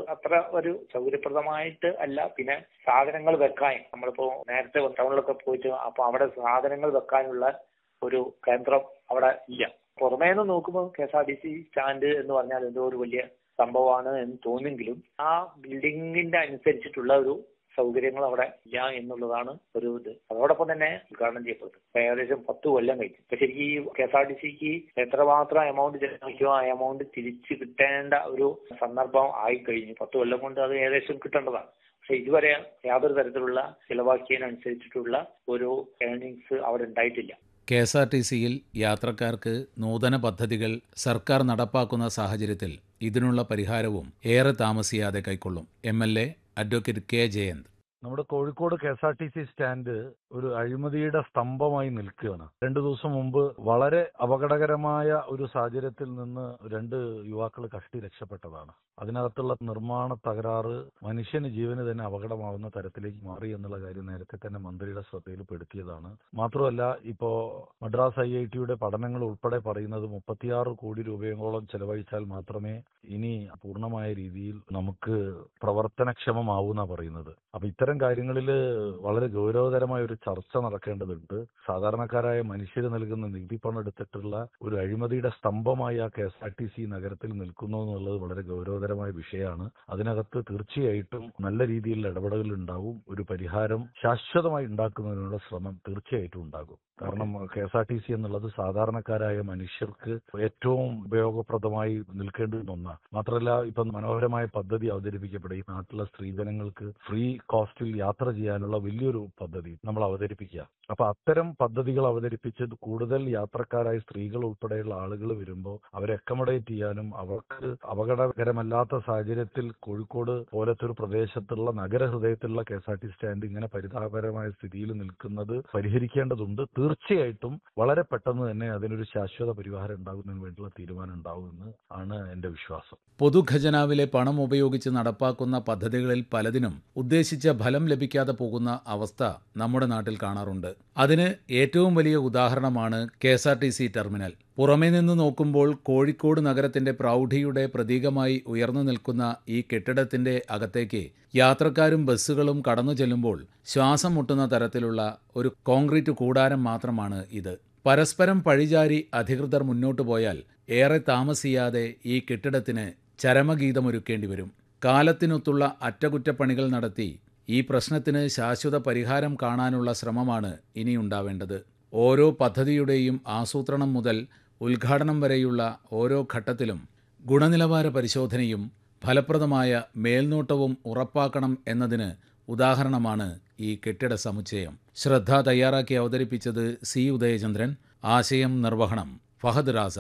അത്ര ഒരു സൗകര്യപ്രദമായിട്ട് അല്ല പിന്നെ സാധനങ്ങൾ വെക്കാൻ നമ്മളിപ്പോ നേരത്തെ ടൗണിലൊക്കെ പോയിട്ട് അപ്പൊ അവിടെ സാധനങ്ങൾ വെക്കാനുള്ള ഒരു കേന്ദ്രം അവിടെ ഇല്ല പുറമേ നിന്ന് നോക്കുമ്പോൾ K S R T C stand എന്ന് പറഞ്ഞാൽ എന്തോ ഒരു വലിയ സംഭവമാണ് എന്ന് തോന്നുമെങ്കിലും ആ ബിൽഡിങ്ങിന്റെ അനുസരിച്ചിട്ടുള്ള ഒരു സൗകര്യങ്ങൾ അവിടെ ഇല്ല എന്നുള്ളതാണ് ഒരു ഇത് അതോടൊപ്പം തന്നെ ഉദ്ഘാടനം ചെയ്യപ്പെട്ടത് ഇപ്പൊ ഏകദേശം പത്ത് കൊല്ലം കഴിഞ്ഞു ഇപ്പൊ ശരിക്കും ഈ കെ എസ് ആർ ടി സിക്ക് എത്രമാത്രം എമൗണ്ട് ചെലവഴിക്കോ ആ എമൗണ്ട് തിരിച്ചു കിട്ടേണ്ട ഒരു സന്ദർഭം ആയി കഴിഞ്ഞു പത്ത് കൊല്ലം കൊണ്ട് അത് ഏകദേശം കിട്ടേണ്ടതാണ് പക്ഷെ ഇതുവരെ യാതൊരു തരത്തിലുള്ള ചിലവാക്കിയതിനനുസരിച്ചിട്ടുള്ള ഒരു ഏർണിങ്സ് അവിടെ ഉണ്ടായിട്ടില്ല കെ എസ് ആർ ടി സിയിൽ യാത്രക്കാർക്ക് നൂതന പദ്ധതികൾ സർക്കാർ നടപ്പാക്കുന്ന സാഹചര്യത്തിൽ ഇതിനുള്ള പരിഹാരവും ഏറെ താമസിയാതെ കൈക്കൊള്ളും M L A advocate K Jayanth നമ്മുടെ Kozhikode K S R T C stand ഒരു അഴിമതിയുടെ സ്തംഭമായി നിൽക്കുകയാണ് രണ്ടു ദിവസം മുമ്പ് വളരെ അപകടകരമായ ഒരു സാഹചര്യത്തിൽ നിന്ന് രണ്ട് യുവാക്കൾ കഷ്ടി രക്ഷപ്പെട്ടതാണ് അതിനകത്തുള്ള നിർമ്മാണ തകരാറ് മനുഷ്യന് ജീവന് തന്നെ അപകടമാവുന്ന തരത്തിലേക്ക് മാറി എന്നുള്ള കാര്യം നേരത്തെ തന്നെ മന്ത്രിയുടെ ശ്രദ്ധയിൽ പെടുത്തിയതാണ് മാത്രമല്ല ഇപ്പോ മദ്രാസ് ഐ ഐ ടിയുടെ പഠനങ്ങൾ ഉൾപ്പെടെ പറയുന്നത് മുപ്പത്തിയാറ് കോടി രൂപയോളം ചെലവഴിച്ചാൽ മാത്രമേ ഇനി പൂർണ്ണമായ രീതിയിൽ നമുക്ക് പ്രവർത്തനക്ഷമമാവൂന്നാ പറയുന്നത് അപ്പൊ ഇത്തരം കാര്യങ്ങളിൽ വളരെ ഗൗരവതരമായ ഒരു ചർച്ച നടക്കേണ്ടതുണ്ട് സാധാരണക്കാരായ മനുഷ്യർ നൽകുന്ന നികുതി പണം എടുത്തിട്ടുള്ള ഒരു അഴിമതിയുടെ സ്തംഭമായി ആ K S R T C നഗരത്തിൽ നിൽക്കുന്നു എന്നുള്ളത് വളരെ ഗൗരവതരമായ വിഷയമാണ് അതിനകത്ത് തീർച്ചയായിട്ടും നല്ല രീതിയിലുള്ള ഇടപെടലുകൾ ഉണ്ടാവും ഒരു പരിഹാരം ശാശ്വതമായി ഉണ്ടാക്കുന്നതിനുള്ള ശ്രമം തീർച്ചയായിട്ടും ഉണ്ടാകും കാരണം K S R T C എന്നുള്ളത് സാധാരണക്കാരായ മനുഷ്യർക്ക് ഏറ്റവും ഉപയോഗപ്രദമായി നിൽക്കേണ്ടുന്ന ഒന്നാണ് മാത്രമല്ല ഇപ്പം മനോഹരമായ പദ്ധതി അവതരിപ്പിക്കപ്പെടും ഈ നാട്ടിലെ സ്ത്രീജനങ്ങൾക്ക് ഫ്രീ കോസ്റ്റിൽ യാത്ര ചെയ്യാനുള്ള വലിയൊരു പദ്ധതി നമ്മൾ അവതരിപ്പിക്കുക അപ്പൊ അത്തരം പദ്ധതികൾ അവതരിപ്പിച്ച് കൂടുതൽ യാത്രക്കാരായ സ്ത്രീകൾ ഉൾപ്പെടെയുള്ള ആളുകൾ വരുമ്പോൾ അവരെ അക്കമഡേറ്റ് ചെയ്യാനും അവർക്ക് അപകടകരമല്ലാത്ത സാഹചര്യത്തിൽ കോഴിക്കോട് പോലത്തെ ഒരു പ്രദേശത്തുള്ള നഗരഹൃദയത്തിലുള്ള K S R T stand ഇങ്ങനെ പരിതാപകരമായ സ്ഥിതിയിൽ നിൽക്കുന്നത് പരിഹരിക്കേണ്ടതുണ്ട് തീർച്ചയായിട്ടും വളരെ പെട്ടെന്ന് തന്നെ അതിനൊരു ശാശ്വത പരിഹാരം ഉണ്ടാകുന്നതിന് വേണ്ടിയുള്ള തീരുമാനം ഉണ്ടാകുമെന്ന് ആണ് എന്റെ വിശ്വാസം പൊതുഖജനാവിലെ പണം ഉപയോഗിച്ച് നടപ്പാക്കുന്ന പദ്ധതികളിൽ പലതിനും ഉദ്ദേശിച്ച ഫലം ലഭിക്കാതെ പോകുന്ന അവസ്ഥ നമ്മുടെ നാട്ടിൽ കാണാറുണ്ട് അതിന് ഏറ്റവും വലിയ ഉദാഹരണമാണ് K S R T C terminal പുറമേ നിന്ന് നോക്കുമ്പോൾ കോഴിക്കോട് നഗരത്തിന്റെ പ്രൗഢിയുടെ പ്രതീകമായി ഉയർന്നു നിൽക്കുന്ന ഈ കെട്ടിടത്തിന്റെ അകത്തേക്ക് യാത്രക്കാരും ബസ്സുകളും കടന്നു ചെല്ലുമ്പോൾ ശ്വാസം മുട്ടുന്ന തരത്തിലുള്ള ഒരു കോൺക്രീറ്റ് കൂടാരം മാത്രമാണ് ഇത് പരസ്പരം പഴിചാരി അധികൃതർ മുന്നോട്ടു പോയാൽ ഏറെ താമസിയാതെ ഈ കെട്ടിടത്തിന് ചരമഗീതമൊരുക്കേണ്ടി വരും കാലത്തിനൊത്തുള്ള അറ്റകുറ്റപ്പണികൾ നടത്തി ഈ പ്രശ്നത്തിന് ശാശ്വത പരിഹാരം കാണാനുള്ള ശ്രമമാണ് ഇനിയുണ്ടാവേണ്ടത് ഓരോ പദ്ധതിയുടെയും ആസൂത്രണം മുതൽ ഉദ്ഘാടനം വരെയുള്ള ഓരോ ഘട്ടത്തിലും ഗുണനിലവാര പരിശോധനയും ഫലപ്രദമായ മേൽനോട്ടവും ഉറപ്പാക്കണം എന്നതിന് ഉദാഹരണമാണ് ഈ കെട്ടിട സമുച്ചയം ശ്രദ്ധ തയ്യാറാക്കി അവതരിപ്പിച്ചത് സി ഉദയചന്ദ്രൻ ആശയം നിർവഹണം ഫഹദ് റാസ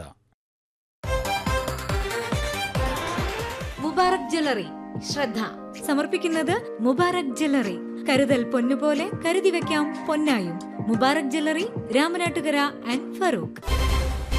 മുബാറക് ജ്വല്ലറി ശ്രദ്ധ സമർപ്പിക്കുന്നത് മുബാറക് ജ്വല്ലറി കരുതൽ പൊന്നുപോലെ കരുതി വെക്കാം പൊന്നായും മുബാറക് ജ്വല്ലറി രാമനാട്ടുകര ആൻഡ് ഫറൂഖ്